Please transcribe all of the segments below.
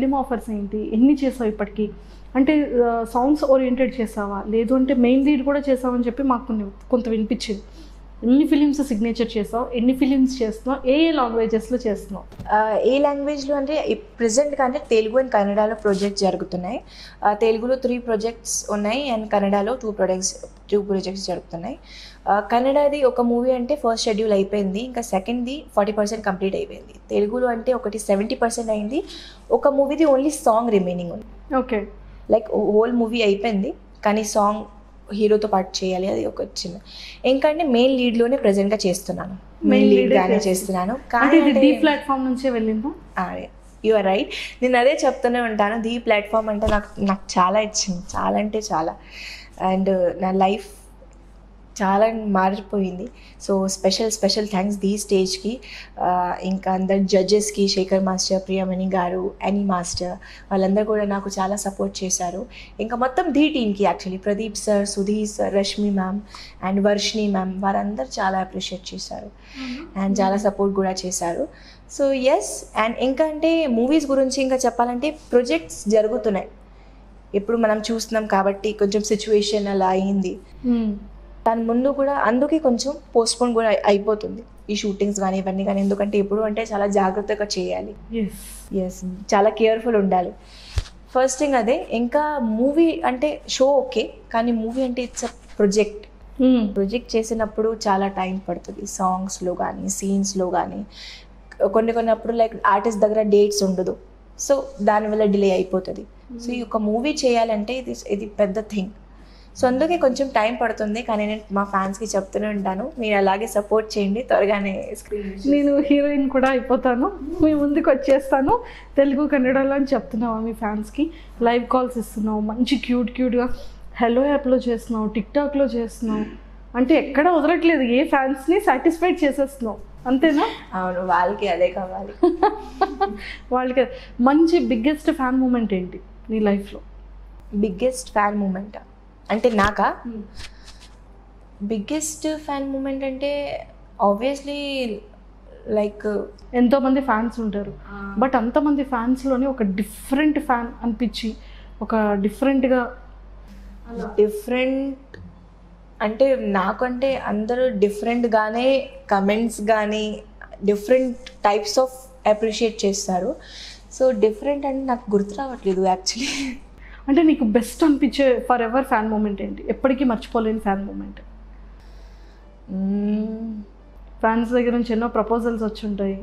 Film offers ఏంటి ఎన్ని చేసావు ఇప్పటికీ అంటే సాంగ్స్ ఓరియంటెడ్ చేసావా లేదు అంటే మెయిన్ లీడ్ కూడా చేసావని చెప్పి మాకు కొన్ని కొంత వినిపించింది ఎన్ని ఫిలిమ్స్ సిగ్నేచర్ చేసావు ఎన్ని ఫిలిమ్స్ చేస్తున్నావు ఏ ఏ లాంగ్వేజెస్లో చేస్తున్నావు ఆ, ఏ లాంగ్వేజ్లో అంటే ప్రెసెంట్ అంటే తెలుగు అండ్ కన్నడలో ప్రాజెక్ట్స్ జరుగుతున్నాయి ఆ, తెలుగులో త్రీ ప్రాజెక్ట్స్ ఉన్నాయి అండ్ కన్నడలో టూ ప్రొడక్ట్స్ టూ ప్రాజెక్ట్స్ జరుగుతున్నాయి ఆ, కన్నడది ఒక మూవీ అంటే ఫస్ట్ షెడ్యూల్ అయిపోయింది ఇంకా సెకండ్ది ఫార్టీ పర్సెంట్ కంప్లీట్ అయిపోయింది తెలుగులో అంటే ఒకటి సెవెంటీ పర్సెంట్ అయింది ఒక మూవీది ఓన్లీ సాంగ్ రిమైనింగ్ ఉంది ఓకే లైక్ హోల్ మూవీ అయిపోయింది కానీ సాంగ్ హీరోతో పాటు చేయాలి అది ఒక చిన్న ఎందుకంటే మెయిన్ లీడ్లోనే ప్రజెంట్గా చేస్తున్నాను Main మెయిన్ lead లీడ్ గానే చేస్తున్నా. చేస్తున్నాను అంటే కానీ ఇది డి అంటే- ప్లాట్ఫామ్ నుంచే వెళ్ళిందా యు ఆర్ రైట్ నేను అదే చెప్తూనే ఉంటాను ది ప్లాట్ఫామ్ అంటే నాకు నాకు చాలా ఇచ్చింది చాలా అంటే చాలా అండ్ నా లైఫ్ చాలా మారిపోయింది so special special thanks the స్టేజ్కి ఇంకా అందరు జడ్జెస్కి శేఖర్ మాస్టర్ ప్రియమణి గారు అనీ మాస్టర్ వాళ్ళందరూ కూడా నాకు చాలా సపోర్ట్ చేశారు ఇంకా మొత్తం ది టీమ్కి actually Pradeep sir Sudheer sir Rashmi ma'am and Varshini ma'am వారందరూ చాలా అప్రిషియేట్ చేశారు అండ్ చాలా సపోర్ట్ కూడా చేశారు సో ఎస్ అండ్ ఇంకా అంటే మూవీస్ గురించి ఇంకా చెప్పాలంటే ప్రొజెక్ట్స్ జరుగుతున్నాయి ఇప్పుడు మనం చూస్తున్నాం కాబట్టి కొంచెం సిచ్యువేషన్ అలా అయింది దాని ముందు కూడా అందుకే కొంచెం పోస్ట్పోన్ కూడా అయి- అయిపోతుంది ఈ షూటింగ్స్ కానీ ఇవన్నీ కానీ ఎందుకంటే ఇప్పుడు అంటే చాలా జాగ్రత్తగా చేయాలి ఎస్ ఎస్ చాలా కేర్ఫుల్ ఉండాలి ఫస్ట్ థింగ్ అదే ఇంకా మూవీ అంటే షో ఓకే కానీ మూవీ అంటే ఇట్స్ అ ప్రొజెక్ట్ ప్రొజెక్ట్ చేసినప్పుడు చాలా టైం పడుతుంది సాంగ్స్లో కానీ సీన్స్లో కానీ కొన్ని కొన్ని అప్పుడు లైక్ ఆర్టిస్ట్ దగ్గర డేట్స్ ఉండదు సో దానివల్ల డిలే అయిపోతుంది సో ఈ ఒక మూవీ చేయాలంటే ఇది ఇది పెద్ద థింగ్ సో అందుకే కొంచెం టైం పడుతుంది కానీ నేను మా ఫ్యాన్స్కి చెప్తూనే ఉంటాను మీరు అలాగే సపోర్ట్ చేయండి త్వరగానే స్క్రీన్ నేను హీరోయిన్ కూడా అయిపోతాను మీ ముందుకు వచ్చేస్తాను తెలుగు కన్నడలో అని చెప్తున్నావా మీ ఫ్యాన్స్కి లైవ్ కాల్స్ ఇస్తున్నావు మంచి క్యూట్ క్యూట్గా హలో యాప్లో చేస్తున్నావు టిక్టాక్లో చేస్తున్నావు అంటే ఎక్కడ వదలట్లేదు ఏ ఫ్యాన్స్ని సాటిస్ఫైడ్ చేసేస్తున్నావు అంతేనా అవును వాళ్ళకి అదే కావాలి వాళ్ళకి మంచి బిగ్గెస్ట్ ఫ్యాన్ మూమెంట్ ఏంటి నీ లైఫ్లో బిగ్గెస్ట్ ఫ్యాన్ మూమెంట్ అంటే నాకా బిగ్గెస్ట్ ఫ్యాన్ మూమెంట్ అంటే ఆబ్వియస్లీ లైక్ ఎంతోమంది ఫ్యాన్స్ ఉంటారు బట్ అంతమంది ఫ్యాన్స్లోనే ఒక డిఫరెంట్ ఫ్యాన్ అనిపించి ఒక డిఫరెంట్గా డిఫరెంట్ అంటే నాకంటే అందరూ డిఫరెంట్గానే కమెంట్స్ కానీ డిఫరెంట్ టైప్స్ ఆఫ్ అప్రిషియేట్ చేస్తారు సో డిఫరెంట్ అంటే నాకు గుర్తు రావట్లేదు యాక్చువల్లీ అంటే నీకు బెస్ట్ అనిపించే ఫర్ ఎవర్ ఫ్యాన్ మూమెంట్ ఏంటి ఎప్పటికీ మర్చిపోలేని ఫ్యాన్ మూమెంట్ ఫ్యాన్స్ దగ్గర నుంచి ఎన్నో ప్రపోజల్స్ వచ్చి ఉంటాయి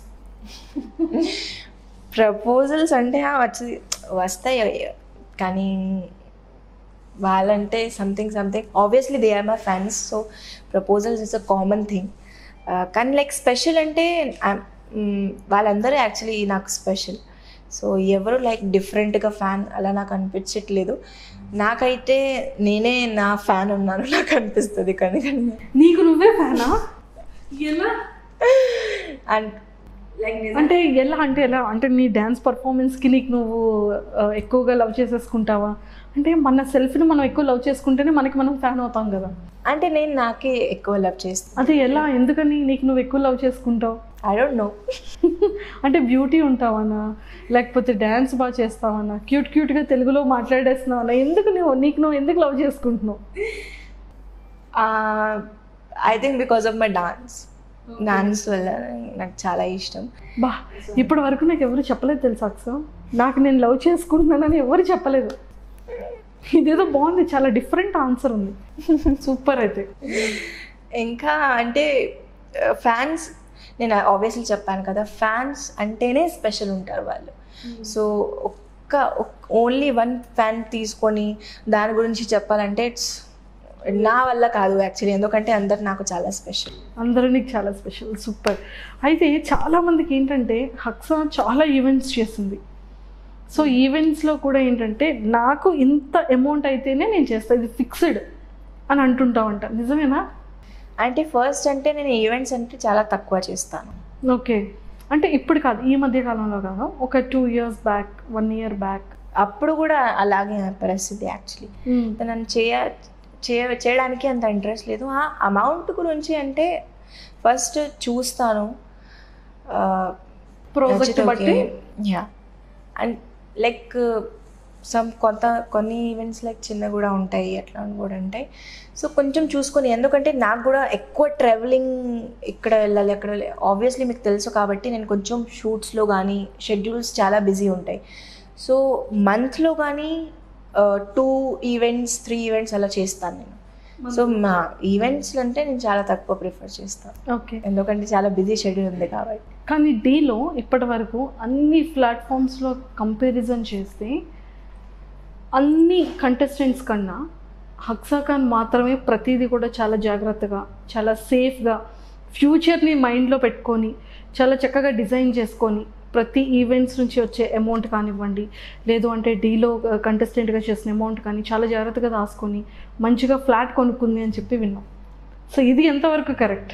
ప్రపోజల్స్ అంటే ఆ వచ్చి వస్తాయి కానీ వాళ్ళంటే something something obviously they are my fans so proposals is a common thing కానీ లైక్ స్పెషల్ అంటే ఆ- మ్, వాళ్ళందరూ యాక్చువల్లీ నాకు స్పెషల్ సో ఎవరు లైక్ డిఫరెంట్గా ఫ్యాన్ అలా నాకు అనిపించట్లేదు నాకైతే నేనే నా ఫ్యాన్ ఉన్నాను నాకు అనిపిస్తుంది కానీ కానీ నీకు నువ్వే ఫ్యానా ఎలా అండ్ లైక్ అంటే ఎలా అంటే ఎలా అంటే నీ డ్యాన్స్ పర్ఫార్మెన్స్కి నీకు నువ్వు ఆ, ఎక్కువగా లవ్ చేసేసుకుంటావా అంటే మన సెల్ఫ్ని మనం ఎక్కువ లవ్ చేసుకుంటేనే మనకి మనం ఫ్యాన్ అవుతాం కదా అంటే నేను నాకే ఎక్కువ లవ్ చేస్తాను అది ఎలా ఎందుకని నీకు నువ్వు ఎక్కువ లవ్ చేసుకుంటావు ఐ డోంట్ నో అంటే బ్యూటీ ఉంటావనా లేకపోతే డ్యాన్స్ బాగా చేస్తావనా క్యూట్ క్యూట్గా తెలుగులో మాట్లాడేస్తున్నావనా ఎందుకు నువ్వు నీకు నువ్వు ఎందుకు లవ్ చేసుకుంటున్నావు I think because of my dance dance వల్ల నాకు చాలా ఇష్టం బా ఇప్పటి వరకు నాకు ఎవరు చెప్పలేదు తెలుసా అక్స నాకు నేను లవ్ చేసుకుంటున్నానని ఎవరు చెప్పలేదు ఇదేదో బాగుంది చాలా డిఫరెంట్ ఆన్సర్ ఉంది సూపర్ అయితే ఇంకా అంటే ఫ్యాన్స్ నేను ఆబ్వియస్లీ చెప్పాను కదా ఫ్యాన్స్ అంటేనే స్పెషల్ ఉంటారు వాళ్ళు సో ఒక్క ఓన్లీ వన్ ఫ్యాన్ తీసుకొని దాని గురించి చెప్పాలంటే ఇట్స్ నా వల్ల కాదు యాక్చువల్లీ ఎందుకంటే అందరు నాకు చాలా స్పెషల్ అందరూ నీకు చాలా స్పెషల్ సూపర్ అయితే చాలామందికి ఏంటంటే హక్సా చాలా ఈవెంట్స్ చేస్తుంది సో ఈవెంట్స్లో కూడా ఏంటంటే నాకు ఇంత అమౌంట్ అయితేనే నేను చేస్తాను ఇది ఫిక్స్డ్ అని అంటుంటావంట నిజమేనా అంటే ఫస్ట్ అంటే నేను ఈవెంట్స్ అంటే చాలా తక్కువ చేస్తాను ఓకే అంటే ఇప్పుడు కాదు ఈ మధ్య కాలంలో కాదు ఒక two years back one year back అప్పుడు కూడా అలాగే నా పరిస్థితి యాక్చువల్లీ నన్ను చేయ చేయ చేయడానికి అంత ఇంట్రెస్ట్ లేదు ఆ అమౌంట్ గురించి అంటే ఫస్ట్ చూస్తాను ప్రాజెక్ట్ బట్టి యా అండ్ లైక్ సమ్ కొంత కొన్ని ఈవెంట్స్ లైక్ చిన్న కూడా ఉంటాయి అట్లా కూడా ఉంటాయి సో కొంచెం చూసుకొని ఎందుకంటే నాకు కూడా ఎక్కువ ట్రావెలింగ్ ఇక్కడ వెళ్ళాలి అక్కడ ఆబ్వియస్లీ మీకు తెలుసు కాబట్టి నేను కొంచెం షూట్స్లో కానీ షెడ్యూల్స్ చాలా బిజీ ఉంటాయి సో మంత్లో కానీ టూ ఈవెంట్స్ త్రీ ఈవెంట్స్ అలా చేస్తాను నేను సో మా ఈవెంట్స్ అంటే నేను చాలా తక్కువ ప్రిఫర్ చేస్తాను ఓకే ఎందుకంటే చాలా బిజీ షెడ్యూల్ ఉంది కాబట్టి కానీ డీలో ఇప్పటి వరకు అన్ని ప్లాట్ఫామ్స్లో కంపారిజన్ చేస్తే అన్ని కంటెస్టెంట్స్ కన్నా హక్సా ఖాన్ మాత్రమే ప్రతిదీ కూడా చాలా జాగ్రత్తగా చాలా సేఫ్గా ఫ్యూచర్ని మైండ్లో పెట్టుకొని చాలా చక్కగా డిజైన్ చేసుకొని ప్రతి ఈవెంట్స్ నుంచి వచ్చే అమౌంట్ కానివ్వండి లేదు అంటే డీలో కంటెస్టెంట్గా చేసిన అమౌంట్ కానీ చాలా జాగ్రత్తగా దాచుకొని మంచిగా ఫ్లాట్ కొనుక్కుంది అని చెప్పి విన్నాం సో ఇది ఎంతవరకు కరెక్ట్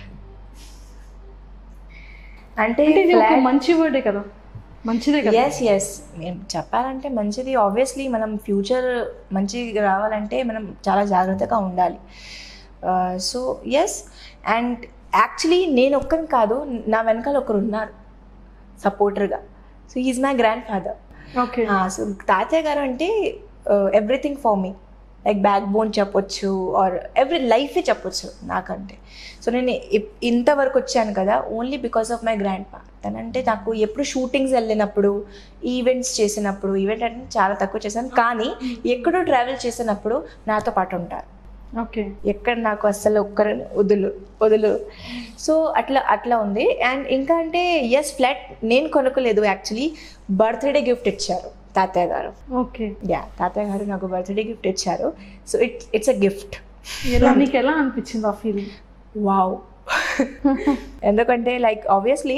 అంటే అంటే ఇది ఒక flat- మంచి వర్డే కదా మంచిదే కదా ఎస్ ఎస్ మేము చెప్పాలంటే మంచిది ఆబ్వియస్లీ మనం ఫ్యూచర్ మంచిగా రావాలంటే మనం చాలా జాగ్రత్తగా ఉండాలి సో ఎస్ అండ్ యాక్చువల్లీ నేను ఒక్కరిని కాదు నా వెనకాల ఒకరు ఉన్నారు సపోర్టర్గా so is my grandfather okay so తాతయ్య గారు అంటే everything for me like backbone చెప్పొచ్చు ఆర్ ఎవ్రీ లైఫే చెప్పొచ్చు నాకంటే సో నేను ఇప్- ఇంతవరకు వచ్చాను కదా only because of my grandpa తనంటే నాకు ఎప్పుడు షూటింగ్స్ వెళ్ళినప్పుడు ఈవెంట్స్ చేసినప్పుడు ఈవెంట్ అంటే చాలా తక్కువ చేశాను కానీ ఎక్కడో ట్రావెల్ చేసినప్పుడు నాతో పాటు ఉంటారు ఓకే ఎక్కడ నాకు అస్సలు ఒక్కరిని వదులు వదులు సో అట్లా అట్లా ఉంది అండ్ ఇంకా అంటే ఎస్ ఫ్లాట్ నేను కొనుక్కోలేదు యాక్చువల్లీ బర్త్డే గిఫ్ట్ ఇచ్చారు తాతయ్య గారు ఓకే యా తాతయ్య గారు నాకు బర్త్డే గిఫ్ట్ ఇచ్చారు so it it's a gift ఎలా నీకు ఎలా అనిపించింది ఆ ఫీలింగ్ వావ్ ఎందుకంటే లైక్ ఆబ్వియస్లీ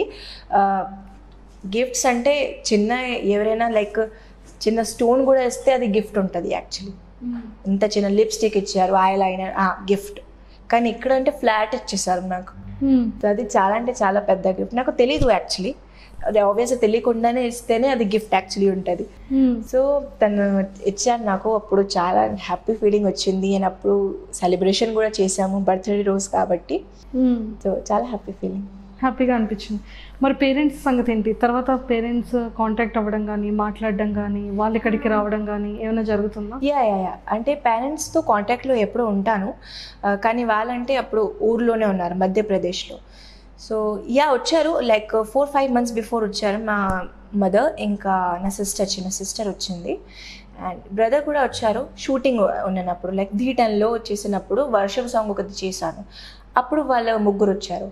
గిఫ్ట్స్ అంటే చిన్న ఎవరైనా లైక్ చిన్న స్టోన్ కూడా ఇస్తే అది గిఫ్ట్ ఉంటుంది యాక్చువల్లీ ఇంత చిన్న లిప్స్టిక్ ఇచ్చారు ఐ లైనర్ గిఫ్ట్ కానీ ఇక్కడ అంటే ఫ్లాట్ ఇచ్చేసారు నాకు సో అది చాలా అంటే చాలా పెద్ద గిఫ్ట్ నాకు తెలీదు యాక్చువల్లీ అది ఆబ్వియస్గా తెలియకుండానే ఇస్తేనే అది గిఫ్ట్ యాక్చువల్లీ ఉంటుంది సో తను ఇచ్చాను నాకు అప్పుడు చాలా హ్యాపీ ఫీలింగ్ వచ్చింది అండ్ అప్పుడు సెలబ్రేషన్ కూడా చేసాము బర్త్డే రోజు కాబట్టి సో చాలా హ్యాపీ ఫీలింగ్ హ్యాపీగా అనిపించింది మరి పేరెంట్స్ సంగతి ఏంటి తర్వాత పేరెంట్స్ కాంటాక్ట్ అవ్వడం కానీ మాట్లాడడం కానీ వాళ్ళ ఇక్కడికి రావడం కానీ ఏమైనా జరుగుతుందా యా యా యా అంటే పేరెంట్స్తో కాంటాక్ట్లో ఎప్పుడూ ఉంటాను ఆ, కానీ వాళ్ళంటే అప్పుడు ఊర్లోనే ఉన్నారు మధ్యప్రదేశ్లో సో యా వచ్చారు like four five months before వచ్చారు మా మదర్ ఇంకా నా సిస్టర్ చిన్న సిస్టర్ వచ్చింది అండ్ బ్రదర్ కూడా వచ్చారు షూటింగ్ ఉన్నప్పుడు లైక్ ధీటన్లో చేసినప్పుడు వర్షం సాంగ్ ఒకటి చేశాను అప్పుడు వాళ్ళ ముగ్గురు వచ్చారు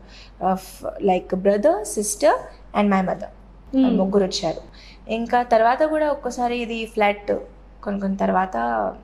like brother sister and my mother Hmm. ముగ్గురు వచ్చారు ఇంకా తర్వాత కూడా ఒక్కసారి ఇది ఫ్లాట్ కొన్ని కొన్ని తర్వాత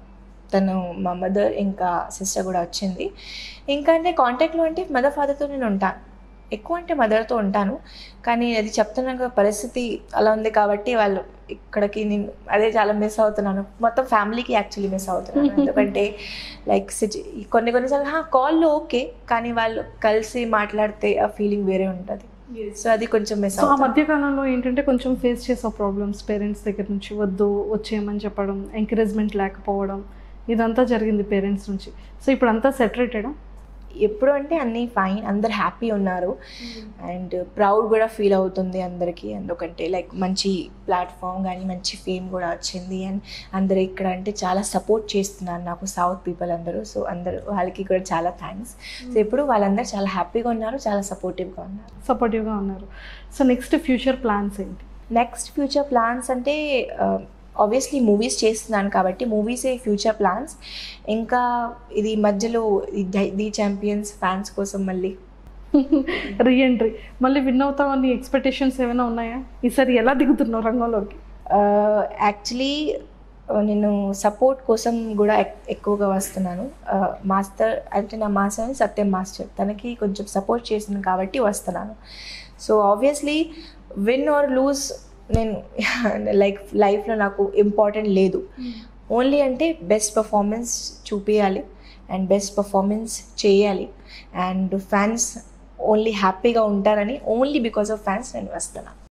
తను మా మదర్ ఇంకా సిస్టర్ కూడా వచ్చింది ఇంకా అంటే కాంటాక్ట్లో అంటే మదర్ ఫాదర్తో నేను ఉంటాను ఎక్కువ అంటే మదర్తో ఉంటాను కానీ అది చెప్తున్నాను కదా పరిస్థితి అలా ఉంది కాబట్టి వాళ్ళు ఇక్కడికి నేను అదే చాలా మిస్ అవుతున్నాను మొత్తం ఫ్యామిలీకి యాక్చువల్లీ మిస్ అవుతున్నాను ఎందుకంటే లైక్ కొన్ని కొన్నిసార్లు కాల్లో ఓకే కానీ వాళ్ళు కలిసి మాట్లాడితే ఆ ఫీలింగ్ వేరే ఉంటుంది సో అది కొంచెం మిస్ సో ఆ అవుతుంది మధ్య కాలంలో ఏంటంటే కొంచెం ఫేస్ చేసే ప్రాబ్లమ్స్ పేరెంట్స్ దగ్గర నుంచి వద్దు వచ్చేయమని చెప్పడం ఎంకరేజ్మెంట్ లేకపోవడం ఇదంతా జరిగింది పేరెంట్స్ నుంచి సో ఇప్పుడు అంతా సెటరేటెడా ఎప్పుడు అంటే అన్నీ ఫైన్ అందరు హ్యాపీ ఉన్నారు అండ్ ప్రౌడ్ కూడా ఫీల్ అవుతుంది అందరికీ ఎందుకంటే లైక్ మంచి ప్లాట్ఫామ్ కానీ మంచి ఫేమ్ కూడా వచ్చింది అండ్ అందరు ఇక్కడ అంటే చాలా సపోర్ట్ చేస్తున్నారు నాకు సౌత్ పీపుల్ అందరూ సో అందరూ వాళ్ళకి కూడా చాలా థ్యాంక్స్ సో ఇప్పుడు వాళ్ళందరూ చాలా హ్యాపీగా ఉన్నారు చాలా సపోర్టివ్గా ఉన్నారు సపోర్టివ్గా ఉన్నారు సో నెక్స్ట్ ఫ్యూచర్ ప్లాన్స్ ఏంటి నెక్స్ట్ ఫ్యూచర్ ప్లాన్స్ అంటే ఆబ్వియస్లీ మూవీస్ చేస్తున్నాను కాబట్టి మూవీసే ఫ్యూచర్ ప్లాన్స్ ఇంకా ఇది మధ్యలో ఈ ది- ది ఛాంపియన్స్ ఫ్యాన్స్ కోసం మళ్ళీ రీఎంట్రీ మళ్ళీ విన్ అవుతామని ఎక్స్పెక్టేషన్స్ ఏమైనా ఉన్నాయా ఈసారి ఎలా దిగుతున్నావు రంగంలోకి యాక్చువల్లీ నేను సపోర్ట్ కోసం కూడా ఎక్- ఎక్కువగా వస్తున్నాను మాస్టర్ అంటే నా మాస్టర్ సత్యం మాస్టర్ తనకి కొంచెం సపోర్ట్ చేసింది కాబట్టి వస్తున్నాను so obviously win or lose నేను లైక్ లైఫ్లో నాకు ఇంపార్టెంట్ లేదు ఓన్లీ అంటే బెస్ట్ పర్ఫార్మెన్స్ చూపించాలి అండ్ బెస్ట్ పర్ఫార్మెన్స్ చేయాలి అండ్ ఫ్యాన్స్ ఓన్లీ హ్యాపీగా ఉంటారని ఓన్లీ బికాస్ ఆఫ్ ఫ్యాన్స్ నేను వస్తున్నాను